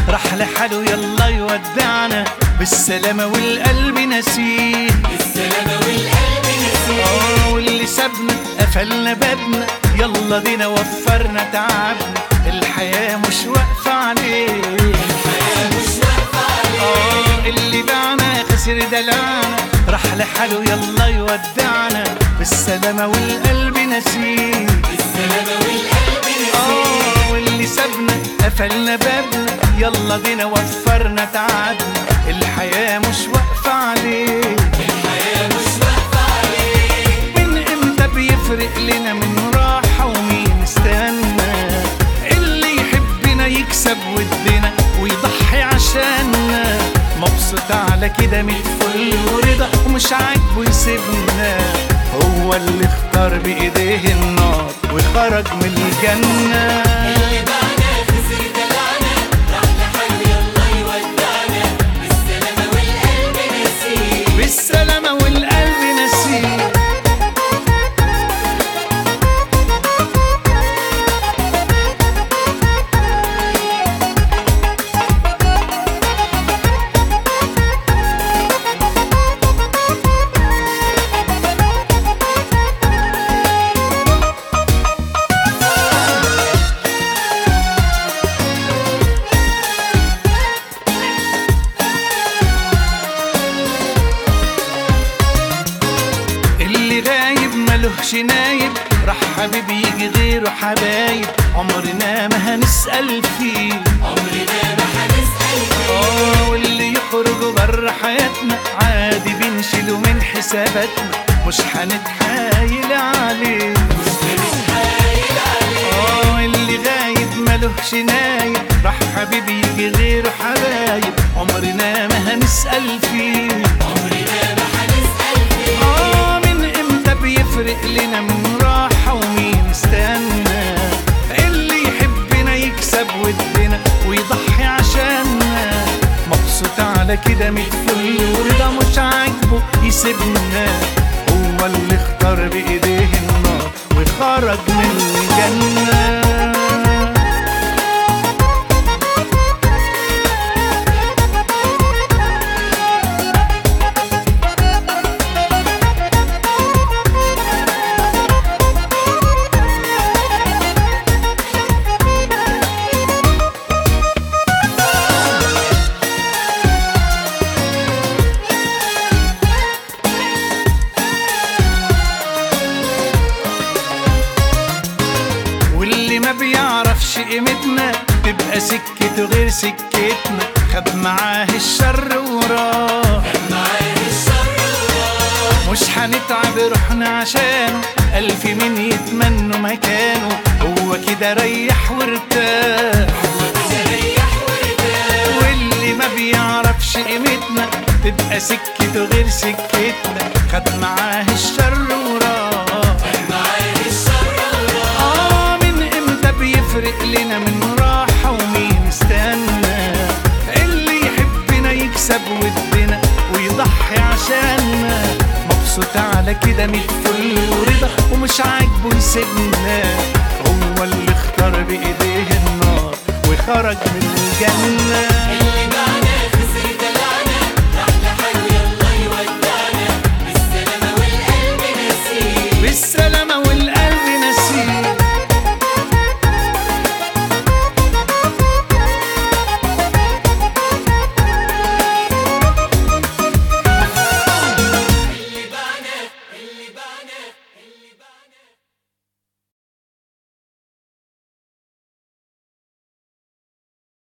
راح لحاله يلا يودعنا بالسلامة والقلب نسيه بالسلامة والقلب نسيه آه واللي سابنا قفلنا بابنا يلا دينا وفرنا تعبنا الحياة مش واقفة عليه الحياة مش واقفة عليه آه اللي باعنا خسر دلعنا راح لحاله يلا يودعنا بالسلامة والقلب نسيه بالسلامة والقلب نسيه آه واللي سابنا قفلنا بابنا يلا بينا وفرنا تعبنا الحياة مش واقفة عليه الحياة مش واقفة عليه من امتى بيفرق لنا من راحة ومين استنى اللي يحبنا يكسب ودنا ويضحي عشاننا مبسوط على كده من الفل ورضا ومش عاجبه يسيبنا هو اللي اختار بإيديه النار وخرج من الجنة اللي باعنا خسر دلعنا راح لحاله يلا يودعنا بالسلامة والقلب نسيه بالسلامة والقلب نسيه اللي غايب ملهش نايب راح حبيب يجي غيره حبايب عمرنا ما هنسأل فيه عمرنا ما هنسأل فيه اه واللي يخرج بره حياتنا عادي بنشيله من حساباتنا مش هنتحايل عليه مش هنتحايل عليه اه اللي غايب ملهش نايب راح حبيب يجي غيره حبايب عمرنا ما هنسأل فيه عمرنا ما هنسأل فيه آه من امتى بيفرق لنا من راحة ومين استنى اللي يحبنا يكسب ودنا ويضحي عشاننا مبسوط على كده ميت فل ورضا مش عاجبه يسيبنا هو اللي اختار بإيديه النار وخرج من الجنة واللي ما بيعرفش قيمتنا تبقى سكته غير سكتنا خد معاه الشر وراه معاه الشر وراه مش هنتعب روحنا عشانه ألف مين يتمنوا مكانه هو كده ريح وارتاح تريح وارتاح واللي ما بيعرفش قيمتنا تبقى سكته غير سكتنا خد معاه الشر وراه معاه الشر وراه آه من امتى بيفرق لنا من راحة ومين استنى اللي يحبنا يكسب ودنا ويضحي عشاننا مبسوط على كده ميت فل ورضا ومش عاجبه يسيبنا هو اللي اختار بإيديه النار وخرج من الجنة